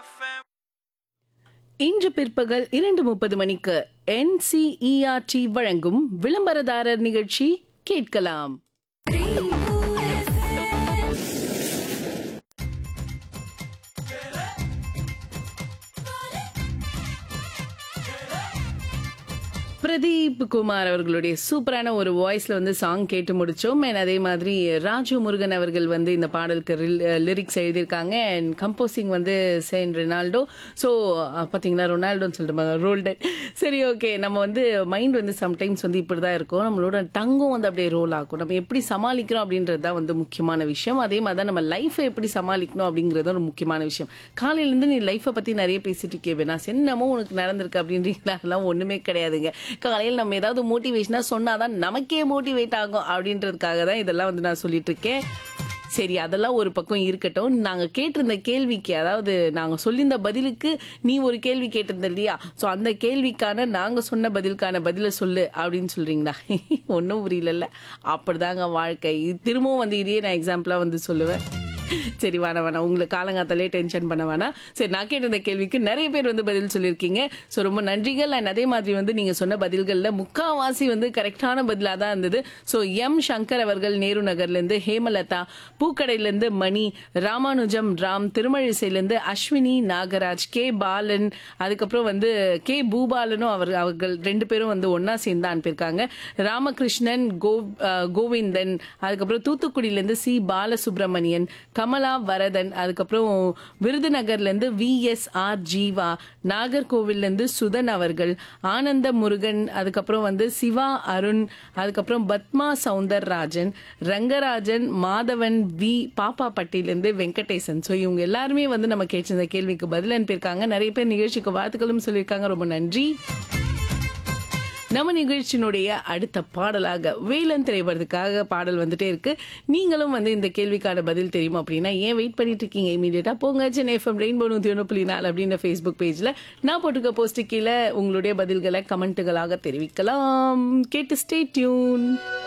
இன்று பிற்பகல் இரண்டு முப்பது மணிக்கு என்சிஇஆர்டி வழங்கும் விளம்பரதாரர் நிகழ்ச்சி கேட்கலாம் பிரதீப் குமார் அவர்களுடைய சூப்பரான ஒரு வாய்ஸ்ல வந்து சாங் கேட்டு முடிச்சோம் அண்ட் அதே மாதிரி ராஜு முருகன் அவர்கள் வந்து இந்த பாடலுக்கு லிரிக்ஸ் எழுதியிருக்காங்க அண்ட் கம்போசிங் வந்து செயின் ரெனால்டோ ஸோ பார்த்தீங்களா ரொனால்டோன்னு சொல்லிட்டு ரோல்டன் சரி ஓகே நம்ம வந்து மைண்ட் வந்து சம்டைம்ஸ் வந்து இப்படி தான் இருக்கும் நம்மளோட டங்கும் வந்து அப்படியே ரோல் ஆகும் நம்ம எப்படி சமாளிக்கிறோம் அப்படின்றது தான் வந்து முக்கியமான விஷயம் அதே மாதிரி தான் நம்ம லைஃப்பை எப்படி சமாளிக்கணும் அப்படிங்கிறது ஒரு முக்கியமான விஷயம் காலையிலேருந்து நீ லைஃப்பை பற்றி நிறைய பேசிட்டு இருக்கே நான் என்னமோ உனக்கு நடந்திருக்கு அப்படின்றீங்களா அதெல்லாம் ஒன்றுமே கிடையாதுங்க காலையில் நம்ம ஏதாவது மோட்டிவேஷனாக சொன்னாதான் நமக்கே மோட்டிவேட் ஆகும் அப்படின்றதுக்காக தான் இதெல்லாம் வந்து நான் சொல்லிட்டு இருக்கேன் சரி அதெல்லாம் ஒரு பக்கம் இருக்கட்டும் நாங்கள் கேட்டிருந்த கேள்விக்கு அதாவது நாங்கள் சொல்லியிருந்த பதிலுக்கு நீ ஒரு கேள்வி கேட்டிருந்த இல்லையா ஸோ அந்த கேள்விக்கான நாங்கள் சொன்ன பதிலுக்கான பதிலை சொல்லு அப்படின்னு சொல்றீங்களா ஒன்றும் புரியலல்ல அப்படிதாங்க வாழ்க்கை இது திரும்பவும் வந்து இதையே நான் எக்ஸாம்பிளாக வந்து சொல்லுவேன் சரி வேணாம் வேணாம் உங்களுக்கு காலங்காத்தாலே டென்ஷன் பண்ண வேணாம் சரி நான் கேட்டிருந்த கேள்விக்கு நிறைய பேர் வந்து பதில் சொல்லியிருக்கீங்க ஸோ ரொம்ப நன்றிகள் அண்ட் அதே மாதிரி வந்து நீங்கள் சொன்ன பதில்களில் முக்காவாசி வந்து கரெக்டான பதிலாக தான் இருந்தது ஸோ எம் சங்கர் அவர்கள் நேரு நகர்லேருந்து ஹேமலதா பூக்கடையிலேருந்து மணி ராமானுஜம் ராம் திருமழிசையிலேருந்து அஸ்வினி நாகராஜ் கே பாலன் அதுக்கப்புறம் வந்து கே பூபாலனும் அவர் அவர்கள் ரெண்டு பேரும் வந்து ஒன்னா சேர்ந்து அனுப்பியிருக்காங்க ராமகிருஷ்ணன் கோ அஹ் கோவிந்தன் அதுக்கப்புறம் தூத்துக்குடியிலேருந்து சி பாலசுப்ரமணியன் கமலா வரதன் அதுக்கப்புறம் விருதுநகர்லேருந்து வி எஸ் ஆர் ஜீவா நாகர்கோவில்லேருந்து சுதன் அவர்கள் ஆனந்த முருகன் அதுக்கப்புறம் வந்து சிவா அருண் அதுக்கப்புறம் பத்மா சவுந்தரராஜன் ரங்கராஜன் மாதவன் வி பாப்பாப்பட்டியிலேருந்து வெங்கடேசன் ஸோ இவங்க எல்லாருமே வந்து நம்ம கேட்டிருந்த கேள்விக்கு பதில் அனுப்பியிருக்காங்க நிறைய பேர் நிகழ்ச்சிக்கு வாழ்த்துக்களும் சொல்லியிருக்காங்க ரொம்ப நன்றி நம்ம நிகழ்ச்சியினுடைய அடுத்த பாடலாக வேலன் திரைப்படத்துக்காக பாடல் வந்துட்டே இருக்கு நீங்களும் வந்து இந்த கேள்விக்கான பதில் தெரியும் அப்படின்னா ஏன் வெயிட் பண்ணிட்டு இருக்கீங்க இமீடியட்டா போங்க சென்னை எஃப்எம் ரெயின்போ நூத்தி ஒன்று புள்ளி நாலு அப்படின்ற ஃபேஸ்புக் பேஜ்ல நான் போட்டுக்க போஸ்ட் கீழே உங்களுடைய பதில்களை கமெண்ட்டுகளாக தெரிவிக்கலாம் கேட்டு ஸ்டே டியூன்